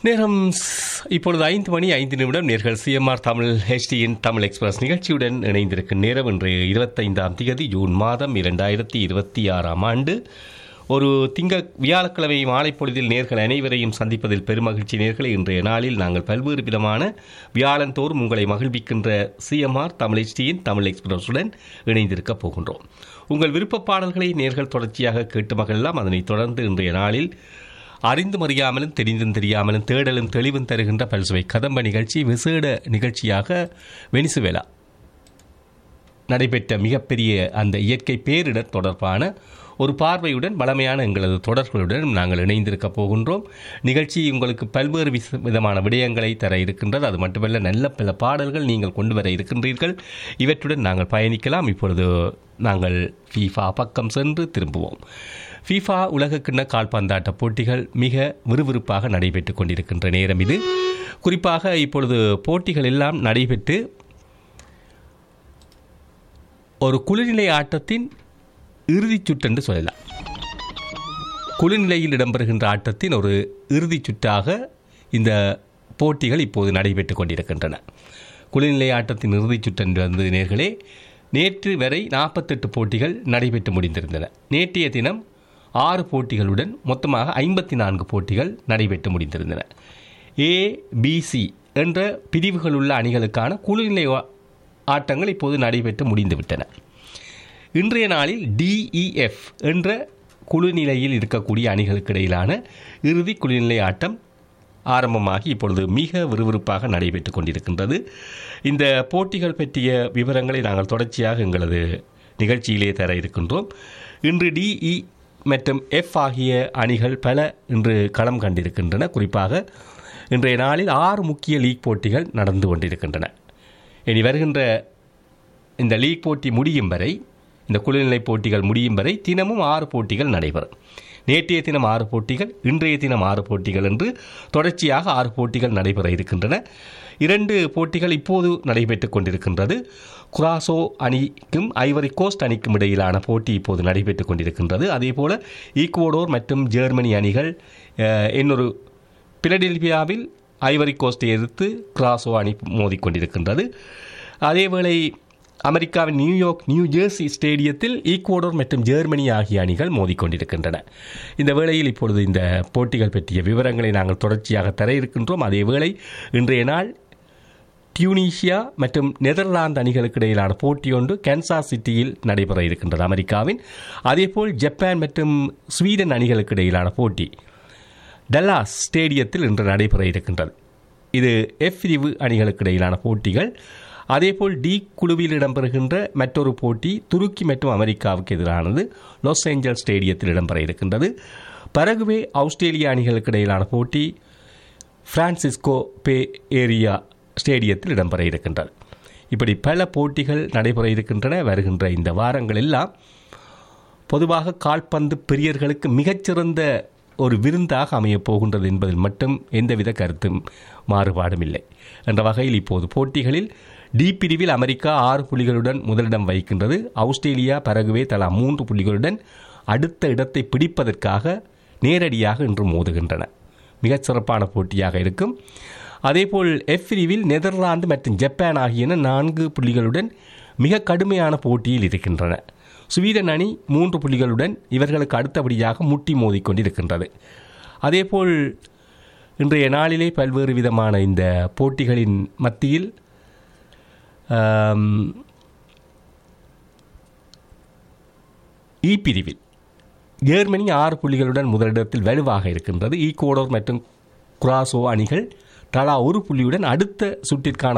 நேரம் ஸ்- இப்பொழுது ஐந்து மணி ஐந்து நிமிடம் நேர்கள் சிஎம்ஆர் தமிழ் ஹெச்டியின் தமிழ் எக்ஸ்பிரஸ் நிகழ்ச்சியுடன் இணைந்திருக்கும் நேரம் இன்று இருபத்தைந்தாம் தேதி ஜூன் மாதம் இரண்டாயிரத்தி இருபத்தி ஆறாம் ஆண்டு ஒரு திங்க வியாழக்கிழமை மாலை பொழுதில் நேர்கள் அனைவரையும் சந்திப்பதில் பெருமகிழ்ச்சி நேர்களை இன்றைய நாளில் நாங்கள் பல்வேறு விதமான வியாழந்தோறும் உங்களை மகிழ்விக்கின்ற சிஎம்ஆர் தமிழ் ஹெச்டியின் தமிழ் எக்ஸ்பிரஸுடன் இணைந்திருக்கப் போகின்றோம் உங்கள் விருப்ப பாடல்களை நேர்கள் தொடர்ச்சியாக கேட்டு மகிழலாம் அதனைத் தொடர்ந்து இன்றைய நாளில் அறிந்தும் அறியாமலும் தெரிந்தும் தெரியாமலும் தேடலும் தெளிவும் தருகின்ற பல்சுவை கதம்ப நிகழ்ச்சி விசேட நிகழ்ச்சியாக வெனிசுவேலா நடைபெற்ற மிகப்பெரிய அந்த இயற்கை பேரிடர் தொடர்பான ஒரு பார்வையுடன் பலமையான எங்களது தொடர்களுடன் நாங்கள் இணைந்திருக்க போகின்றோம் நிகழ்ச்சி உங்களுக்கு பல்வேறு விச- விதமான விடயங்களை தர இருக்கின்றது அது மட்டுமல்ல நல்ல பல பாடல்கள் நீங்கள் கொண்டு வர இருக்கின்றீர்கள் இவற்றுடன் நாங்கள் பயணிக்கலாம் இப்பொழுது நாங்கள் ஃபீஃபா பக்கம் சென்று திரும்புவோம் ஃபீஃபா உலகக்கிண்ண கால்பந்தாட்ட போட்டிகள் மிக விறுவிறுப்பாக நடைபெற்றுக் கொண்டிருக்கின்ற நேரம் இது குறிப்பாக இப்பொழுது போட்டிகள் எல்லாம் நடைபெற்று ஒரு குளிர்நிலை ஆட்டத்தின் இறுதிச் சுற்று என்று சொல்லலாம் குளிர்நிலையில் இடம்பெறுகின்ற ஆட்டத்தின் ஒரு இறுதிச் சுற்றாக இந்த போட்டிகள் இப்போது நடைபெற்றுக் கொண்டிருக்கின்றன குளிர்நிலை ஆட்டத்தின் இறுதிச் சுற்று என்று வந்து நேர்களே நேற்று வரை நாற்பத்தெட்டு போட்டிகள் நடைபெற்று முடிந்திருந்தன நேற்றைய தினம் ஆறு போட்டிகளுடன் மொத்தமாக ஐம்பத்தி நான்கு போட்டிகள் நடைபெற்று முடிந்திருந்தன ஏ பிசி என்ற பிரிவுகள் உள்ள அணிகளுக்கான குளிர்நிலை ஆ- ஆட்டங்கள் இப்போது நடைபெற்று முடிந்துவிட்டன இன்றைய நாளில் டிஇஎஃப் என்ற குழு நிலையில் இருக்கக்கூடிய அணிகளுக்கு இடையிலான இறுதி குழுநிலை ஆட்டம் ஆரம்பமாகி இப்பொழுது மிக விறுவிறுப்பாக நடைபெற்றுக் கொண்டிருக்கின்றது இந்த போட்டிகள் பற்றிய விவரங்களை நாங்கள் தொடர்ச்சியாக எங்களது நிகழ்ச்சியிலே தர இருக்கின்றோம் இன்று டிஇ மற்றும் எஃப் ஆகிய அணிகள் பல இன்று களம் கண்டிருக்கின்றன குறிப்பாக இன்றைய நாளில் ஆறு முக்கிய லீக் போட்டிகள் நடந்து கொண்டிருக்கின்றன இனி வருகின்ற இந்த லீக் போட்டி முடியும் வரை இந்த குழுநிலை போட்டிகள் முடியும் வரை தினமும் ஆறு போட்டிகள் நடைபெறும் நேற்றைய தினம் ஆறு போட்டிகள் இன்றைய தினம் ஆறு போட்டிகள் என்று தொடர்ச்சியாக ஆறு போட்டிகள் நடைபெற இருக்கின்றன இரண்டு போட்டிகள் இப்போது நடைபெற்றுக் கொண்டிருக்கின்றது குராசோ அணிக்கும் ஐவரி கோஸ்ட் அணிக்கும் இடையிலான போட்டி இப்போது நடைபெற்றுக் கொண்டிருக்கின்றது அதேபோல ஈக்குவடோர் மற்றும் ஜெர்மனி அணிகள் அஹ், இன்னொரு பிலடெல்பியாவில் ஐவரி கோஸ்டை எதிர்த்து கிராசோ அணி மோதிக்கொண்டிருக்கின்றது அதேவேளை அமெரிக்காவின் நியூயார்க் நியூ ஜெர்சி ஸ்டேடியத்தில் ஈக்குவடோர் மற்றும் ஜெர்மனி ஆகிய அணிகள் மோதிக்கொண்டிருக்கின்றன இந்த வேளையில் இப்பொழுது இந்த போட்டிகள் பற்றிய விவரங்களை நாங்கள் தொடர்ச்சியாக தர இருக்கின்றோம் அதேவேளை இன்றைய நாள் டியூனீஷியா மற்றும் நெதர்லாந்து அணிகளுக்கு இடையிலான போட்டி ஒன்று கன்சாஸ் சிட்டியில் நடைபெற இருக்கின்றது அமெரிக்காவின் அதேபோல் ஜப்பான் மற்றும் ஸ்வீடன் அணிகளுக்கு இடையிலான போட்டி டல்லாஸ் ஸ்டேடியத்தில் இன்று நடைபெற இருக்கின்றது இது எஃப் பிரிவு அணிகளுக்கு இடையிலான போட்டிகள் அதேபோல் டி குழுவில் இடம்பெறுகின்ற மற்றொரு போட்டி துருக்கி மற்றும் அமெரிக்காவுக்கு எதிரானது லாஸ் ஏஞ்சல் ஸ்டேடியத்தில் இடம்பெற இருக்கின்றது பரகுவே ஆஸ்திரேலிய அணிகளுக்கு இடையிலான போட்டி பிரான்சிஸ்கோ பே ஏரியா ஸ்டேடியத்தில் இடம்பெற இருக்கின்றது இப்படி பல போட்டிகள் நடைபெற இருக்கின்றன வருகின்ற இந்த வாரங்கள் எல்லாம் பொதுவாக கால்பந்து பிரியர்களுக்கு மிகச்சிறந்த ஒரு விருந்தாக அமையப் போகின்றது என்பதில் மட்டும் எந்தவித கருத்தும் மாறுபாடும் இல்லை என்ற வகையில் இப்போது போட்டிகளில் டி பிரிவில் அமெரிக்கா ஆறு புள்ளிகளுடன் முதலிடம் வகிக்கின்றது ஆஸ்திரேலியா பரகுவே தலா மூன்று புள்ளிகளுடன் அடுத்த இடத்தை பிடிப்பதற்காக நேரடியாக இன்று மோதுகின்றன மிகச் சிறப்பான போட்டியாக இருக்கும் அதேபோல் எஃப் பிரிவில் நெதர்லாந்து மற்றும் ஜப்பான் ஆகியன நான்கு புள்ளிகளுடன் மிக கடுமையான போட்டியில் இருக்கின்றன ஸ்வீடன் அணி மூன்று புள்ளிகளுடன் இவர்களுக்கு அடுத்தபடியாக முட்டி மோதிக்கொண்டிருக்கின்றது அதேபோல் இன்றைய நாளிலே பல்வேறு விதமான இந்த போட்டிகளின் மத்தியில் ஆம், இ பிரிவில் ஜெர்மனி ஆறு புள்ளிகளுடன் முதலிடத்தில் வலுவாக இருக்கின்றது ஈக்குவடோர் மற்றும் குராசோ அணிகள் தலா ஒரு புள்ளியுடன் அடுத்த சுற்றிற்கான